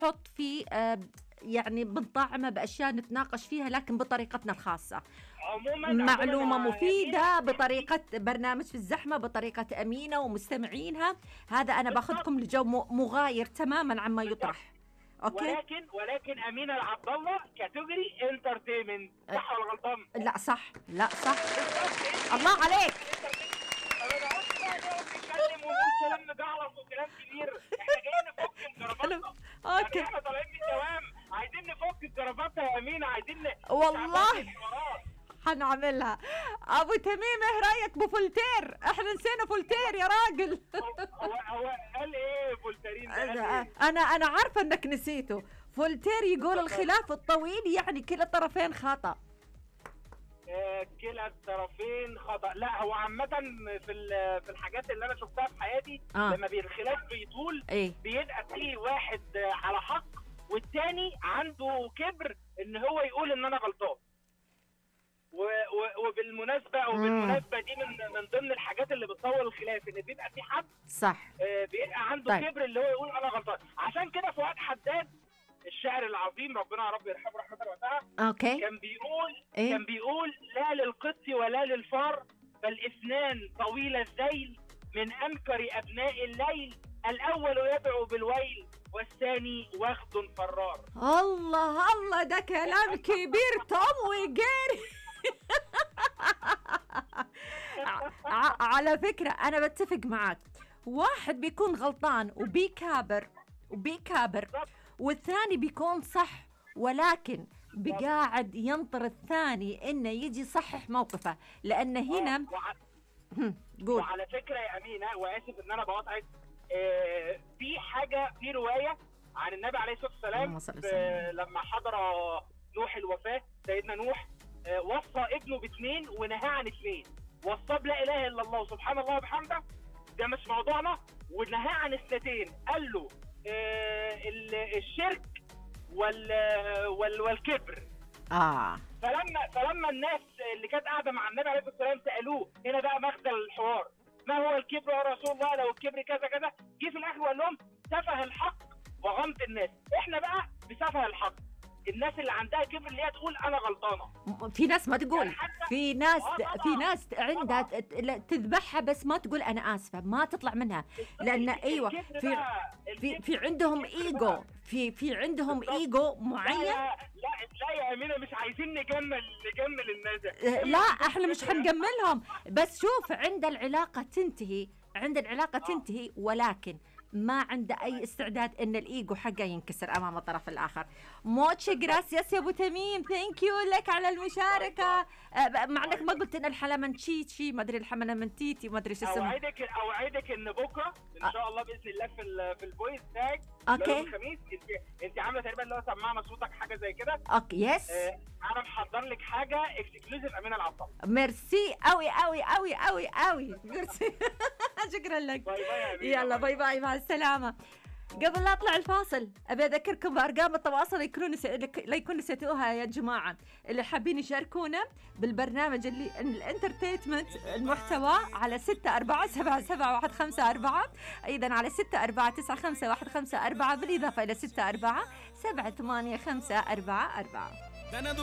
بنحط فيه آه، يعني بنطعمه باشياء نتناقش فيها لكن بطريقتنا الخاصه عموما معلومه عموماً يا مفيده أمينة، بطريقه برنامج في الزحمه بطريقه امينه ومستمعينها هذا انا بالضبط. باخذكم لجو م- مغاير تماما عما يطرح اوكي ولكن ولكن امينه العبد الله كاتيجوري انترتينمنت صح ولا غلطان؟ لا صح لا صح بالظبط الله عليك طب انا قلت بقى نقعد نتكلم ونقول كلام مجعلص وكلام كبير احنا جايين نفك الجرافطه اوكي يعني احنا طالعين من الدوام عايزين نفك الجرافطه يا امينه عايزين ن- والله. نتعبد الحوارات. حنعملها ابو تميم ايه رايك بفولتير احنا نسينا فولتير يا راجل هو هو قال ايه فولترين ده قال انا ايه؟ انا أنا عارفه انك نسيته فولتير يقول الخلاف الطويل يعني كلا الطرفين خطا آه، كلا الطرفين خطا لا هو عامه في ال- في الحاجات اللي انا شفتها في حياتي آه. لما بي- الخلاف بيطول ايه بيبقى في واحد آه، على حق والتاني عنده كبر ان هو يقول ان انا غلطان و و وبالمناسبه وبالمناسبه دي من من ضمن الحاجات اللي بتطول الخلاف ان بيبقى في حد صح آه، بيبقى عنده طيب. كبر اللي هو يقول انا غلطان عشان كده فؤاد حداد الشاعر العظيم ربنا يا رب يرحمه رحمه واسعه اوكي كان بيقول إيه؟ كان بيقول لا للقط ولا للفار بل اثنان طويل الذيل من انكر ابناء الليل الاول يدعو بالويل والثاني وخد فرار الله الله ده كلام كبير توم وجيري ع- ع- على فكرة أنا بتفق معك واحد بيكون غلطان وبيكابر وبيكابر والثاني بيكون صح ولكن بقاعد ينطر الثاني انه يجي يصحح موقفه لان هنا وع- هم، قول وعلى فكره يا امينه واسف ان انا بقاطعك آه، في حاجه في روايه عن النبي عليه الصلاه اللهم والسلام صل وسلم. في- لما حضر نوح الوفاه سيدنا نوح آه، وصى ابنه باثنين ونهاه عن اثنين وصاه بلا اله الا الله سبحان الله وبحمده ده مش موضوعنا ونهاه عن اثنتين قال له آه، ال- الشرك وال وال والكبر اه فلما فلما الناس اللي كانت قاعده مع النبي عليه الصلاه والسلام سالوه هنا بقى مغزى الحوار ما هو الكبر يا رسول الله لو الكبر كذا كذا جه في الاخر وقال لهم سفه الحق وغمط الناس احنا بقى بسفه الحق الناس اللي عندها كبر اللي هي تقول انا غلطانه م- في ناس ما تقول يعني حتى- في ناس آه طبعاً، في ناس عندها طبعاً. ت- لا، تذبحها بس ما تقول انا اسفه ما تطلع منها لان الك- ايوه الكبر في بقى- في الكبر- في عندهم الكبر ايجو بقى. في في عندهم بالضبط. ايجو لا معين يا لا لا يا امينه مش عايزين نجمل نجمل الناس آه، لا احنا مش حنجملهم بس شوف عند العلاقه تنتهي عند العلاقه تنتهي ولكن ما عنده اي استعداد ان الايجو حقه ينكسر امام الطرف الاخر موتش جراسياس يا ابو تميم ثانك يو لك على المشاركه آه، ب- مع انك ما قلت ان الحلمنتشيتشي ما ادري الحلمنتيتي ما ادري شو اسمها اوعدك اوعدك ان بكره ان شاء الله باذن الله في ال- في الفويس تاج أوكي. يوم الخميس انت انت عامله تقريبا اللي هو سمعنا صوتك حاجه زي كده اوكي يس آه، انا محضر لك حاجه اكسكلوزيف امينه العطار ميرسي قوي قوي قوي قوي قوي ميرسي شكرا لك باي باي يا أمينة. يلا باي باي مع السلامة قبل لا اطلع الفاصل ابي اذكركم بارقام التواصل يكونوا نس... لا يكون نسيتوها يا جماعه اللي حابين يشاركونا بالبرنامج اللي الانترتينمنت المحتوى على 6 4 7 7 1 5 4 ايضا على 6 4 9 5 1 5 4 بالاضافه الى 6 4 7 8 5 4 4 ده انا